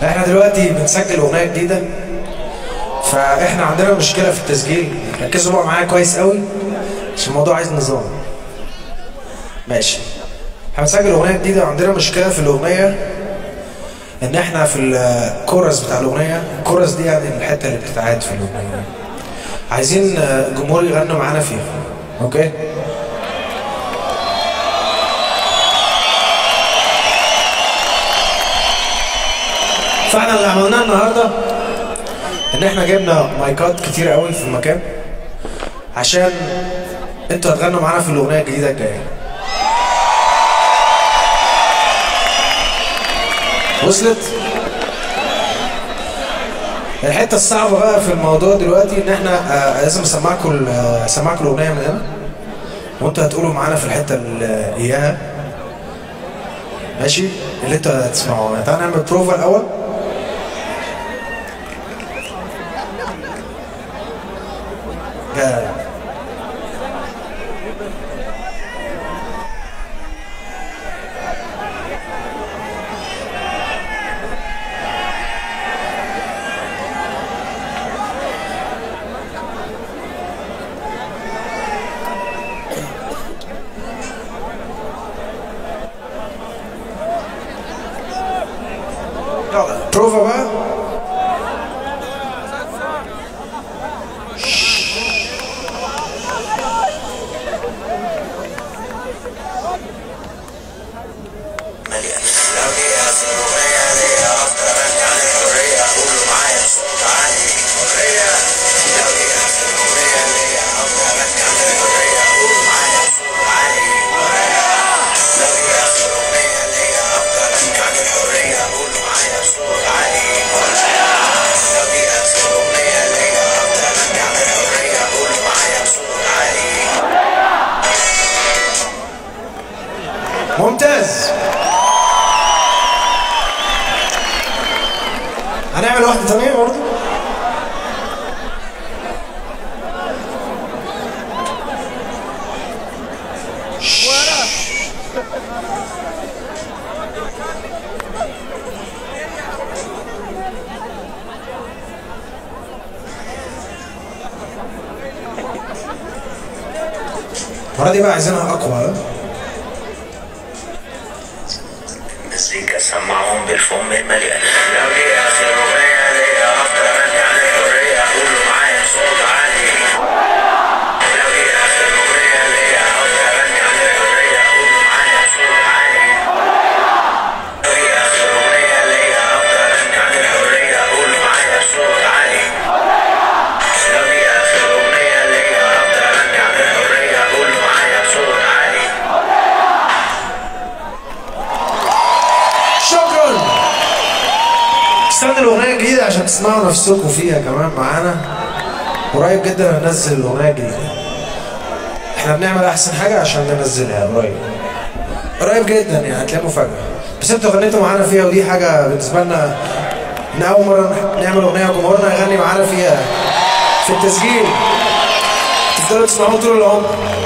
احنا دلوقتي بنسجل اغنيه جديده فاحنا عندنا مشكله في التسجيل ركزوا بقى معايا كويس قوي عشان الموضوع عايز نظام ماشي احنا بنسجل اغنيه جديده وعندنا مشكله في الاغنيه ان احنا في الكورس بتاع الاغنيه الكورس دي يعني الحته اللي بتتعاد في الاغنيه عايزين جمهور يغنوا معانا فيها اوكي فاحنا اللي عملناه النهارده ان احنا جبنا مايكات كتير قوي في المكان عشان انتوا هتغنوا معانا في الاغنيه الجديده الجايه وصلت الحته الصعبه بقى في الموضوع دلوقتي ان احنا آه لازم اسمعكم اسمعكم الاغنيه من هنا وانتوا هتقولوا معانا في الحته اللي اياها ماشي اللي انتوا هتسمعوها تعالى نعمل بروفا الاول جاي. يلا بروفا بقى ممتاز هنعمل واحدة تانية برضه المرة دي بقى عايزينها أقوى ها؟ مزيكا سمعهم بالفم المليان لو دي اخر اغنيه ليا افضل اغني عن الحريه قولوا معايا بصوت عالي لو دي اخر اغنيه ليا افضل اغني عن الحريه قولوا معايا بصوت عالي لو دي اخر اغنيه ليا افضل اغني عن الحريه قولوا معايا بصوت عالي لو دي اخر اغنيه ليا افضل اغني عن الحريه قولوا معايا بصوت عالي شكرا استنى الاغنيه الجديده عشان تسمعوا نفسكم فيها كمان معانا قريب جدا هننزل الاغنيه الجديده احنا بنعمل احسن حاجه عشان ننزلها قريب قريب جدا يعني هتلاقي مفاجاه بس انتوا غنيتوا معانا فيها ودي حاجه بالنسبه لنا ان اول مره نعمل اغنيه وجمهورنا يغني معانا فيها في التسجيل تفضلوا تسمعوها طول العمر